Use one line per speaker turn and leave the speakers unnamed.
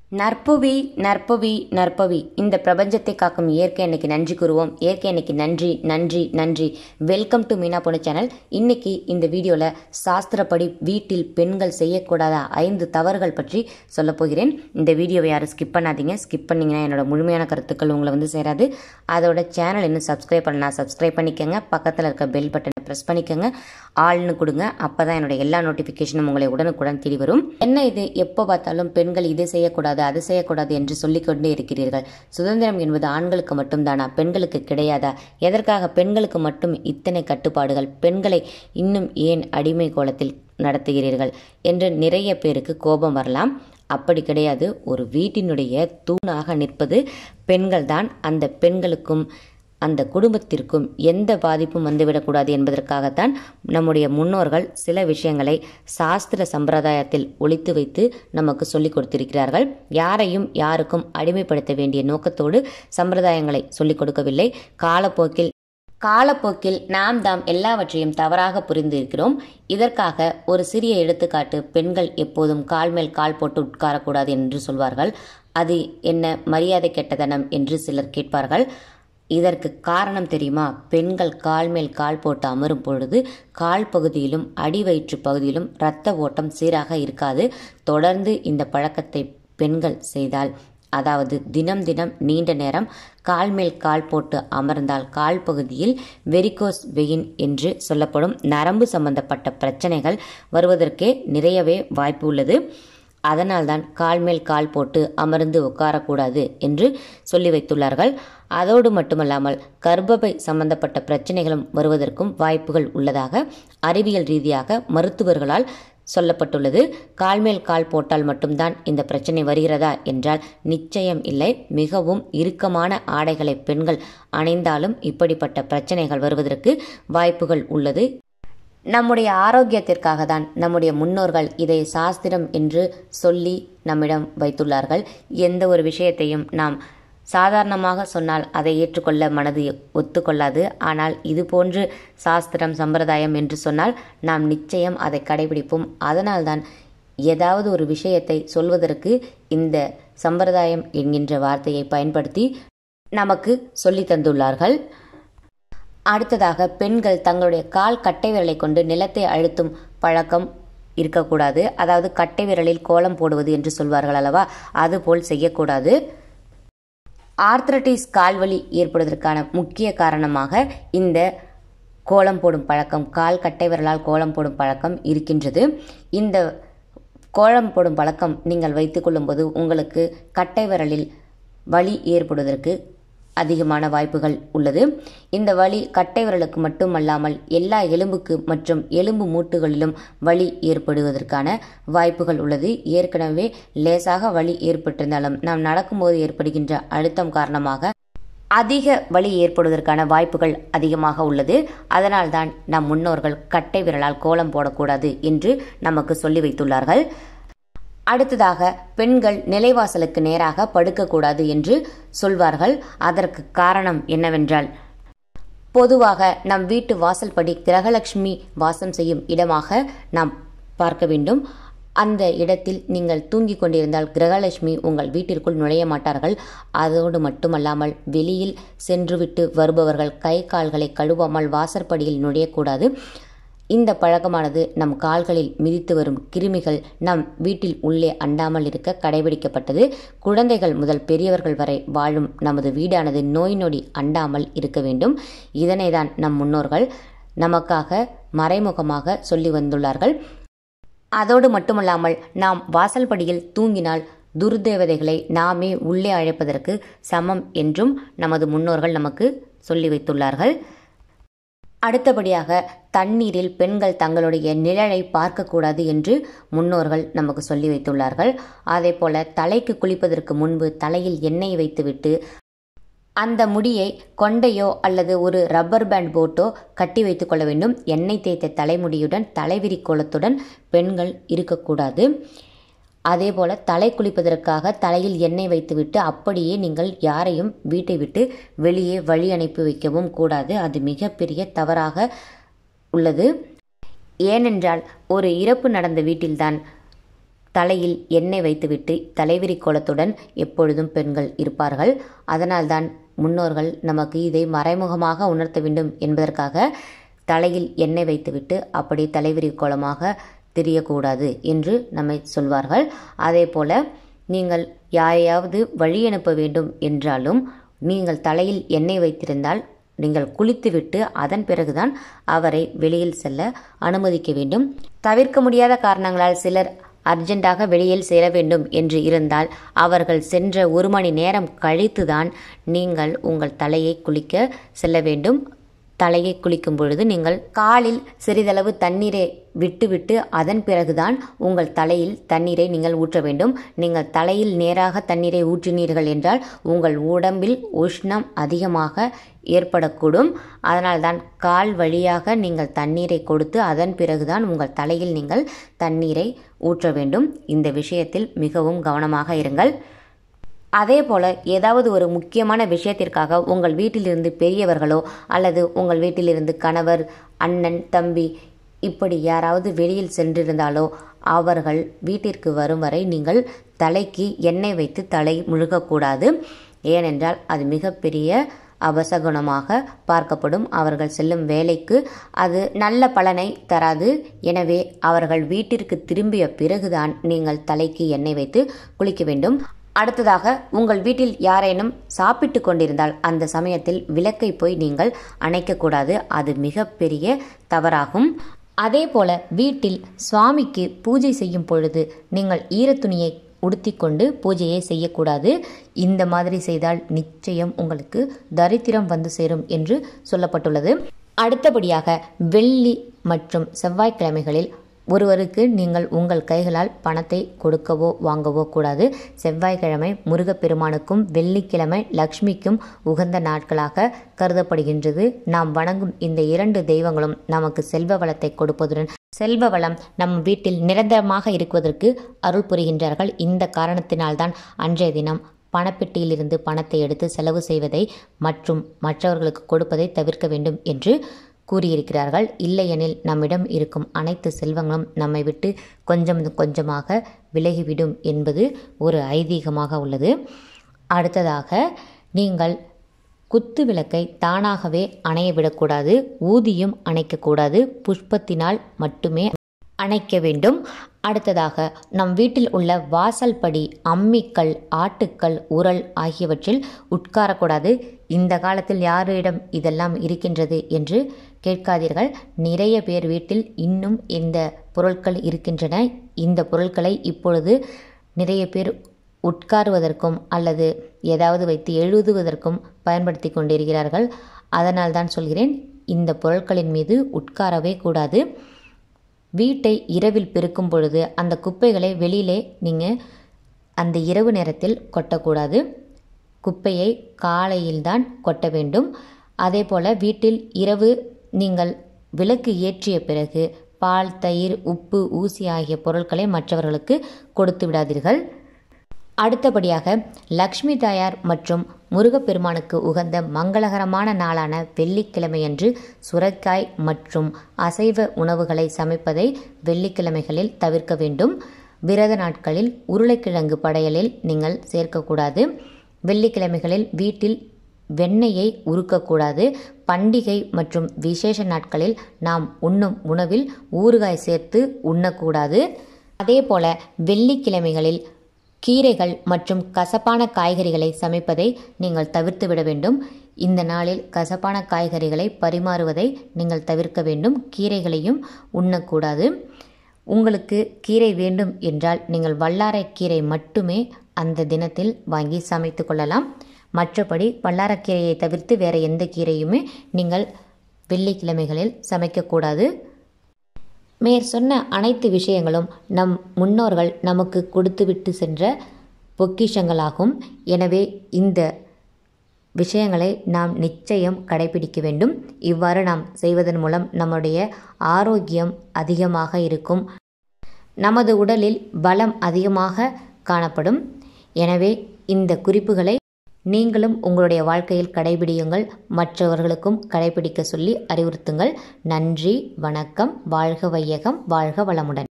நற்புவி நற்புவி நற்பவி இந்த பிரபஞ்சத்தை காக்கும் இயற்கை அன்னைக்கு நன்றி கூறுவோம் இயற்கை அன்னைக்கு நன்றி நன்றி நன்றி வெல்கம் டு மீனா பொண்ணு சேனல் இன்னைக்கு இந்த வீடியோவில் சாஸ்திரப்படி வீட்டில் பெண்கள் செய்யக்கூடாத ஐந்து தவறுகள் பற்றி சொல்ல போகிறேன் இந்த வீடியோவை யாரும் ஸ்கிப் பண்ணாதீங்க ஸ்கிப் பண்ணீங்கன்னா என்னோட முழுமையான கருத்துக்கள் உங்களை வந்து சேராது அதோட சேனல் இன்னும் சப்ஸ்கிரைப் பண்ணா சப்ஸ்கிரைப் பண்ணிக்கோங்க பக்கத்தில் இருக்க பெல் பட்டனை ப்ரெஸ் பண்ணிக்கோங்க ஆள்னு கொடுங்க அப்போ தான் என்னோட எல்லா நோட்டிஃபிகேஷனும் உங்களை உடனுக்குடன் தேடி வரும் என்ன இது எப்போ பார்த்தாலும் பெண்கள் இது செய்யக்கூடாது அது செய்யக்கூடாது என்று சொல்லிக்கொண்டே இருக்கிறீர்கள் சுதந்திரம் என்பது ஆண்களுக்கு மட்டும்தானா பெண்களுக்கு கிடையாதா எதற்காக பெண்களுக்கு மட்டும் இத்தனை கட்டுப்பாடுகள் பெண்களை இன்னும் ஏன் அடிமை கோலத்தில் நடத்துகிறீர்கள் என்று நிறைய பேருக்கு கோபம் வரலாம் அப்படி கிடையாது ஒரு வீட்டினுடைய தூணாக நிற்பது பெண்கள்தான் அந்த பெண்களுக்கும் அந்த குடும்பத்திற்கும் எந்த பாதிப்பும் வந்துவிடக்கூடாது என்பதற்காகத்தான் நம்முடைய முன்னோர்கள் சில விஷயங்களை சாஸ்திர சம்பிரதாயத்தில் ஒழித்து வைத்து நமக்கு சொல்லிக் கொடுத்திருக்கிறார்கள் யாரையும் யாருக்கும் அடிமைப்படுத்த வேண்டிய நோக்கத்தோடு சம்பிரதாயங்களை சொல்லிக் கொடுக்கவில்லை காலப்போக்கில் காலப்போக்கில் நாம் தாம் எல்லாவற்றையும் தவறாக புரிந்திருக்கிறோம் இதற்காக ஒரு சிறிய எடுத்துக்காட்டு பெண்கள் எப்போதும் கால் மேல் கால் போட்டு உட்காரக்கூடாது என்று சொல்வார்கள் அது என்ன மரியாதை கெட்டதனம் என்று சிலர் கேட்பார்கள் இதற்கு காரணம் தெரியுமா பெண்கள் கால் மேல் கால் போட்டு அமரும் பொழுது கால் பகுதியிலும் அடி வயிற்று பகுதியிலும் இரத்த ஓட்டம் சீராக இருக்காது தொடர்ந்து இந்த பழக்கத்தை பெண்கள் செய்தால் அதாவது தினம் தினம் நீண்ட நேரம் கால் மேல் கால் போட்டு அமர்ந்தால் கால் பகுதியில் வெரிகோஸ் வெயின் என்று சொல்லப்படும் நரம்பு சம்பந்தப்பட்ட பிரச்சனைகள் வருவதற்கே நிறையவே வாய்ப்பு உள்ளது அதனால்தான் கால் மேல் கால் போட்டு அமர்ந்து உட்காரக்கூடாது என்று சொல்லி வைத்துள்ளார்கள் அதோடு மட்டுமல்லாமல் கர்ப்பப்பை சம்பந்தப்பட்ட பிரச்சனைகளும் வருவதற்கும் வாய்ப்புகள் உள்ளதாக அறிவியல் ரீதியாக மருத்துவர்களால் சொல்லப்பட்டுள்ளது கால் மேல் கால் போட்டால் மட்டும்தான் இந்த பிரச்சனை வருகிறதா என்றால் நிச்சயம் இல்லை மிகவும் இறுக்கமான ஆடைகளை பெண்கள் அணிந்தாலும் இப்படிப்பட்ட பிரச்சனைகள் வருவதற்கு வாய்ப்புகள் உள்ளது நம்முடைய ஆரோக்கியத்திற்காக தான் நம்முடைய முன்னோர்கள் இதை சாஸ்திரம் என்று சொல்லி நம்மிடம் வைத்துள்ளார்கள் எந்த ஒரு விஷயத்தையும் நாம் சாதாரணமாக சொன்னால் அதை ஏற்றுக்கொள்ள மனது ஒத்துக்கொள்ளாது ஆனால் இது போன்று சாஸ்திரம் சம்பிரதாயம் என்று சொன்னால் நாம் நிச்சயம் அதை கடைபிடிப்போம் அதனால்தான் ஏதாவது ஒரு விஷயத்தை சொல்வதற்கு இந்த சம்பிரதாயம் என்கின்ற வார்த்தையை பயன்படுத்தி நமக்கு சொல்லி தந்துள்ளார்கள் அடுத்ததாக பெண்கள் தங்களுடைய கால் கட்டை விரலை கொண்டு நிலத்தை அழுத்தும் பழக்கம் இருக்கக்கூடாது அதாவது கட்டை விரலில் கோலம் போடுவது என்று சொல்வார்கள் அல்லவா அதுபோல் செய்யக்கூடாது ஆர்த்ரட்டிஸ் கால்வலி ஏற்படுவதற்கான முக்கிய காரணமாக இந்த கோலம் போடும் பழக்கம் கால் கட்டை விரலால் கோலம் போடும் பழக்கம் இருக்கின்றது இந்த கோலம் போடும் பழக்கம் நீங்கள் வைத்துக்கொள்ளும்போது உங்களுக்கு கட்டை விரலில் வலி ஏற்படுவதற்கு அதிகமான வாய்ப்புகள் உள்ளது இந்த வலி கட்டை விரலுக்கு மட்டுமல்லாமல் எல்லா எலும்புக்கு மற்றும் எலும்பு மூட்டுகளிலும் வலி ஏற்படுவதற்கான வாய்ப்புகள் உள்ளது ஏற்கனவே லேசாக வலி ஏற்பட்டிருந்தாலும் நாம் நடக்கும்போது ஏற்படுகின்ற அழுத்தம் காரணமாக அதிக வலி ஏற்படுவதற்கான வாய்ப்புகள் அதிகமாக உள்ளது அதனால்தான் நம் முன்னோர்கள் கட்டை விரலால் கோலம் போடக்கூடாது என்று நமக்கு சொல்லி வைத்துள்ளார்கள் அடுத்ததாக பெண்கள் நிலைவாசலுக்கு நேராக படுக்கக்கூடாது என்று சொல்வார்கள் அதற்கு காரணம் என்னவென்றால் பொதுவாக நம் வீட்டு வாசல்படி கிரகலட்சுமி வாசம் செய்யும் இடமாக நாம் பார்க்க வேண்டும் அந்த இடத்தில் நீங்கள் தூங்கிக் கொண்டிருந்தால் கிரகலட்சுமி உங்கள் வீட்டிற்குள் நுழைய மாட்டார்கள் அதோடு மட்டுமல்லாமல் வெளியில் சென்றுவிட்டு வருபவர்கள் கை கால்களை கழுவாமல் வாசற்படியில் நுழையக்கூடாது இந்த பழக்கமானது நம் கால்களில் மிதித்து வரும் கிருமிகள் நம் வீட்டில் உள்ளே அண்டாமல் இருக்க கடைபிடிக்கப்பட்டது குழந்தைகள் முதல் பெரியவர்கள் வரை வாழும் நமது வீடானது நோய் நொடி அண்டாமல் இருக்க வேண்டும் இதனை தான் நம் முன்னோர்கள் நமக்காக மறைமுகமாக சொல்லி வந்துள்ளார்கள் அதோடு மட்டுமல்லாமல் நாம் வாசல்படியில் தூங்கினால் துர்தேவதைகளை நாமே உள்ளே அழைப்பதற்கு சமம் என்றும் நமது முன்னோர்கள் நமக்கு சொல்லி வைத்துள்ளார்கள் அடுத்தபடியாக தண்ணீரில் பெண்கள் தங்களுடைய நிழலை பார்க்கக்கூடாது என்று முன்னோர்கள் நமக்கு சொல்லி வைத்துள்ளார்கள் அதே போல தலைக்கு குளிப்பதற்கு முன்பு தலையில் எண்ணெய் வைத்துவிட்டு அந்த முடியை கொண்டையோ அல்லது ஒரு ரப்பர் பேண்ட் போட்டோ கட்டி வைத்துக் கொள்ள வேண்டும் எண்ணெய் தேய்த்த தலைமுடியுடன் தலைவிரி கோலத்துடன் பெண்கள் இருக்கக்கூடாது அதே போல தலை குளிப்பதற்காக தலையில் எண்ணெய் வைத்துவிட்டு அப்படியே நீங்கள் யாரையும் வீட்டை விட்டு வெளியே வழி அனுப்பி வைக்கவும் கூடாது அது மிகப்பெரிய தவறாக உள்ளது ஏனென்றால் ஒரு இறப்பு நடந்த வீட்டில்தான் தலையில் எண்ணெய் வைத்துவிட்டு தலைவிரி கோலத்துடன் எப்பொழுதும் பெண்கள் இருப்பார்கள் அதனால்தான் முன்னோர்கள் நமக்கு இதை மறைமுகமாக உணர்த்த வேண்டும் என்பதற்காக தலையில் எண்ணெய் வைத்துவிட்டு அப்படி தலைவிரி கோலமாக தெரியக்கூடாது என்று நம்மை சொல்வார்கள் அதே போல நீங்கள் யாரையாவது வழி அனுப்ப வேண்டும் என்றாலும் நீங்கள் தலையில் எண்ணெய் வைத்திருந்தால் நீங்கள் குளித்துவிட்டு அதன் பிறகுதான் அவரை வெளியில் செல்ல அனுமதிக்க வேண்டும் தவிர்க்க முடியாத காரணங்களால் சிலர் அர்ஜென்ட்டாக வெளியில் சேர வேண்டும் என்று இருந்தால் அவர்கள் சென்ற ஒரு மணி நேரம் கழித்துதான் நீங்கள் உங்கள் தலையை குளிக்க செல்ல வேண்டும் தலையை குளிக்கும் பொழுது நீங்கள் காலில் சிறிதளவு தண்ணீரை விட்டுவிட்டு அதன் பிறகுதான் உங்கள் தலையில் தண்ணீரை நீங்கள் ஊற்ற வேண்டும் நீங்கள் தலையில் நேராக தண்ணீரை ஊற்றினீர்கள் என்றால் உங்கள் உடம்பில் உஷ்ணம் அதிகமாக ஏற்படக்கூடும் அதனால்தான் கால் வழியாக நீங்கள் தண்ணீரை கொடுத்து அதன் பிறகுதான் உங்கள் தலையில் நீங்கள் தண்ணீரை ஊற்ற வேண்டும் இந்த விஷயத்தில் மிகவும் கவனமாக இருங்கள் அதே போல் ஏதாவது ஒரு முக்கியமான விஷயத்திற்காக உங்கள் வீட்டிலிருந்து பெரியவர்களோ அல்லது உங்கள் வீட்டிலிருந்து கணவர் அண்ணன் தம்பி இப்படி யாராவது வெளியில் சென்றிருந்தாலோ அவர்கள் வீட்டிற்கு வரும் வரை நீங்கள் தலைக்கு எண்ணெய் வைத்து தலை முழுகக்கூடாது ஏனென்றால் அது மிகப்பெரிய அபசகுணமாக பார்க்கப்படும் அவர்கள் செல்லும் வேலைக்கு அது நல்ல பலனை தராது எனவே அவர்கள் வீட்டிற்கு திரும்பிய பிறகுதான் நீங்கள் தலைக்கு எண்ணெய் வைத்து குளிக்க வேண்டும் அடுத்ததாக உங்கள் வீட்டில் யாரேனும் சாப்பிட்டு கொண்டிருந்தால் அந்த சமயத்தில் விளக்கை போய் நீங்கள் அணைக்கக்கூடாது அது மிகப்பெரிய தவறாகும் அதே போல வீட்டில் சுவாமிக்கு பூஜை செய்யும் பொழுது நீங்கள் ஈரத்துணியை உடுத்திக்கொண்டு பூஜையை செய்யக்கூடாது இந்த மாதிரி செய்தால் நிச்சயம் உங்களுக்கு தரித்திரம் வந்து சேரும் என்று சொல்லப்பட்டுள்ளது அடுத்தபடியாக வெள்ளி மற்றும் செவ்வாய்க்கிழமைகளில் ஒருவருக்கு நீங்கள் உங்கள் கைகளால் பணத்தை கொடுக்கவோ வாங்கவோ கூடாது செவ்வாய்க்கிழமை முருகப்பெருமானுக்கும் வெள்ளிக்கிழமை லக்ஷ்மிக்கும் உகந்த நாட்களாக கருதப்படுகின்றது நாம் வணங்கும் இந்த இரண்டு தெய்வங்களும் நமக்கு செல்வ வளத்தை கொடுப்பதுடன் செல்வ வளம் நம் வீட்டில் நிரந்தரமாக இருக்குவதற்கு அருள் புரிகின்றார்கள் இந்த காரணத்தினால்தான் அன்றைய தினம் பணப்பெட்டியிலிருந்து பணத்தை எடுத்து செலவு செய்வதை மற்றும் மற்றவர்களுக்கு கொடுப்பதை தவிர்க்க வேண்டும் என்று கூறியிருக்கிறார்கள் இல்லையெனில் நம்மிடம் இருக்கும் அனைத்து செல்வங்களும் நம்மை விட்டு கொஞ்சம் கொஞ்சமாக விலகிவிடும் என்பது ஒரு ஐதீகமாக உள்ளது அடுத்ததாக நீங்கள் குத்து விளக்கை தானாகவே அணைய விடக்கூடாது ஊதியும் அணைக்கக்கூடாது புஷ்பத்தினால் மட்டுமே அணைக்க வேண்டும் அடுத்ததாக நம் வீட்டில் உள்ள வாசல் படி அம்மிக்கல் ஆட்டுக்கல் உரல் ஆகியவற்றில் உட்காரக்கூடாது இந்த காலத்தில் யாரிடம் இதெல்லாம் இருக்கின்றது என்று கேட்காதீர்கள் நிறைய பேர் வீட்டில் இன்னும் இந்த பொருட்கள் இருக்கின்றன இந்த பொருட்களை இப்பொழுது நிறைய பேர் உட்காருவதற்கும் அல்லது ஏதாவது வைத்து எழுதுவதற்கும் பயன்படுத்தி கொண்டிருக்கிறார்கள் அதனால் தான் சொல்கிறேன் இந்த பொருட்களின் மீது உட்காரவே கூடாது வீட்டை இரவில் பெருக்கும் பொழுது அந்த குப்பைகளை வெளியிலே நீங்கள் அந்த இரவு நேரத்தில் கொட்டக்கூடாது குப்பையை காலையில்தான் கொட்ட வேண்டும் அதே போல் வீட்டில் இரவு நீங்கள் விளக்கு ஏற்றிய பிறகு பால் தயிர் உப்பு ஊசி ஆகிய பொருட்களை மற்றவர்களுக்கு கொடுத்து விடாதீர்கள் அடுத்தபடியாக லக்ஷ்மி தாயார் மற்றும் முருகப்பெருமானுக்கு உகந்த மங்களகரமான நாளான வெள்ளிக்கிழமையன்று சுரைக்காய் மற்றும் அசைவ உணவுகளை சமைப்பதை வெள்ளிக்கிழமைகளில் தவிர்க்க வேண்டும் விரத நாட்களில் உருளைக்கிழங்கு படையலில் நீங்கள் சேர்க்கக்கூடாது வெள்ளிக்கிழமைகளில் வீட்டில் வெண்ணெயை உருக்கக்கூடாது பண்டிகை மற்றும் விசேஷ நாட்களில் நாம் உண்ணும் உணவில் ஊறுகாய் சேர்த்து உண்ணக்கூடாது அதே போல வெள்ளிக்கிழமைகளில் கீரைகள் மற்றும் கசப்பான காய்கறிகளை சமைப்பதை நீங்கள் தவிர்த்து விட வேண்டும் இந்த நாளில் கசப்பான காய்கறிகளை பரிமாறுவதை நீங்கள் தவிர்க்க வேண்டும் கீரைகளையும் உண்ணக்கூடாது உங்களுக்கு கீரை வேண்டும் என்றால் நீங்கள் வல்லாரைக் கீரை மட்டுமே அந்த தினத்தில் வாங்கி சமைத்து கொள்ளலாம் மற்றபடி வல்லாரக்கீரையை தவிர்த்து வேறு எந்த கீரையுமே நீங்கள் வெள்ளிக்கிழமைகளில் சமைக்கக்கூடாது மேற் சொன்ன அனைத்து விஷயங்களும் நம் முன்னோர்கள் நமக்கு கொடுத்துவிட்டு சென்ற பொக்கிஷங்களாகும் எனவே இந்த விஷயங்களை நாம் நிச்சயம் கடைபிடிக்க வேண்டும் இவ்வாறு நாம் செய்வதன் மூலம் நம்முடைய ஆரோக்கியம் அதிகமாக இருக்கும் நமது உடலில் பலம் அதிகமாக காணப்படும் எனவே இந்த குறிப்புகளை நீங்களும் உங்களுடைய வாழ்க்கையில் கடைபிடியுங்கள் மற்றவர்களுக்கும் கடைபிடிக்க சொல்லி அறிவுறுத்துங்கள் நன்றி வணக்கம் வாழ்க வையகம் வாழ்க வளமுடன்